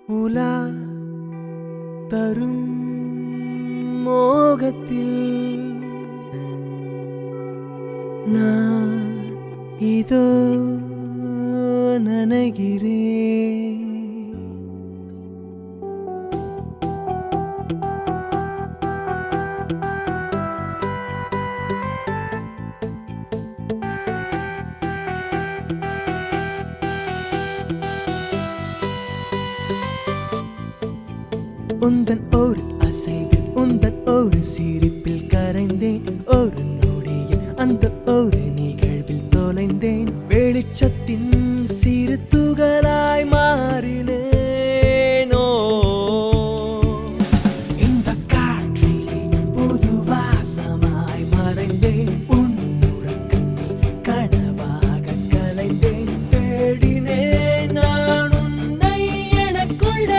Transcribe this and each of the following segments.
உலா தரும் மோகத்தில் நான் இதோ நனைகிறேன் உந்தன் ஒரு அசைவில் உந்தன் ஒரு சிரிப்பில் கரைந்தேன் ஒரு நொடியில் அந்த ஒரு நிகழ்வில் தொலைந்தேன் வெளிச்சத்தின் சிறு துகளாய் மாறினேனோ இந்த காற்றிலே புது வாசமாய் மறைந்தேன் உன் உறக்கத்தில் கனவாக கலைந்தேன் தேடினேன் நான் உன்னை எனக்குள்ளே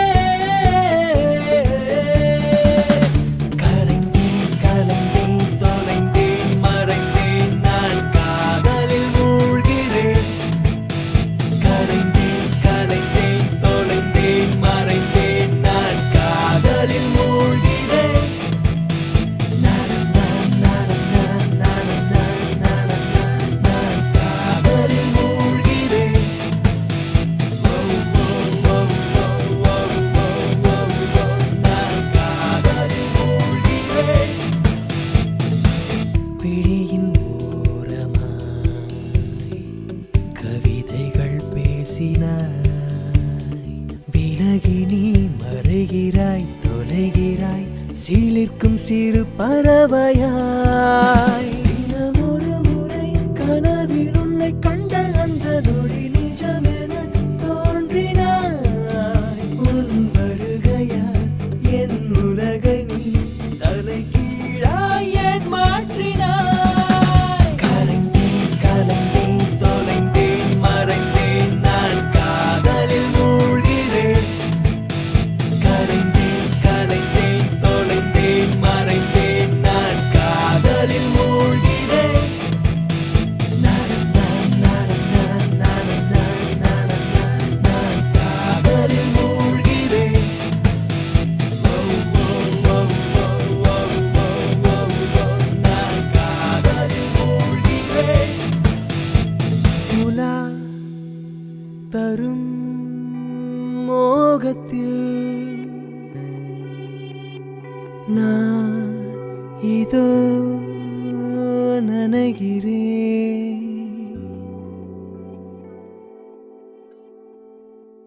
கரைந்தேன் கலந்தேன் தொலைந்தேன் மறைந்தேன் நான் காதலில் மூழ்கிறேன் கரைந்தேன் கலைந்தேன் தொலைந்தேன் மறைந்தேன் நான் காதலில் மூழ்கிறேன் நானும் நான் நானும் நான் நானும் நான் நானும் நான் நான் காதலில் மூழ்கிறேன் ஓ ஓ ஓ ஓ ஓ ஓ ஓ நான் காதலில் மூழ்கிறேன் விழியின் ஓரமாய் கவிதைகள் பேசினாய் விலகி நீ மறைகிறாய் தொலைகிறாய் சீலிர்க்கும் சிறு பறவையாய் தினமொரு முறை கனவில் உன்னை கண்ட அந்த நொடி நிஜமென தோன்றினாய் உன் வருகையால் என் உலகை நீ தலைகீழாய் ஏன் மாற்றினாய் கரைந்தேன் கலந்தேன் தொலைந்தேன் மறைந்தேன் நான் காதலில் மூழ்கிறேன் கரைந்தேன் கலைந்தேன் தொலைந்தேன் மறைந்தேன் நான் காதலில் மூழ்கிறேன் நானும் நான் நானும் நான் நானும் நான் நானும் நான் நான் காதலில் மூழ்கிறேன் ஓ ஓ ஓ ஓ ஓ ஓ ஓ ஓ நான் காதலில் மூழ்கிறேன் உலா தரும் மோகத்தில் நான் இதோ நனைகிறேன்